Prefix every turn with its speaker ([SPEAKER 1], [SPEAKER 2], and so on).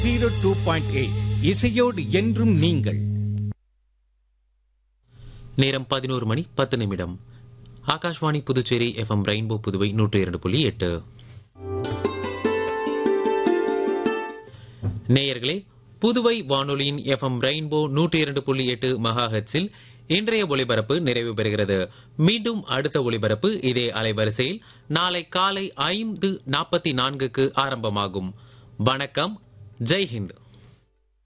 [SPEAKER 1] zero two point eight இசையோடு என்றும் நீங்கள்
[SPEAKER 2] நேரம் பதினோரு மணி பத்து நிமிடம் ஆகாஷ்வாணி புதுச்சேரி எஃப்எம் ரெயின்போ புதுவை நூற்றி இரண்டு புள்ளி எட்டு நேயர்களே புதுவை வானொலியின் எஃப்எம் ரெயின்போ நூற்றி இரண்டு புள்ளி எட்டு மெகா ஹெட்ஸில் இன்றைய ஒளிபரப்பு நிறைவு பெறுகிறது மீண்டும் அடுத்த ஒளிபரப்பு இதே அலைவரிசையில் நாளை காலை ஐந்து நாற்பத்தி நான்குக்கு ஆரம்பமாகும் வணக்கம் ஜெய் ஹிந்த்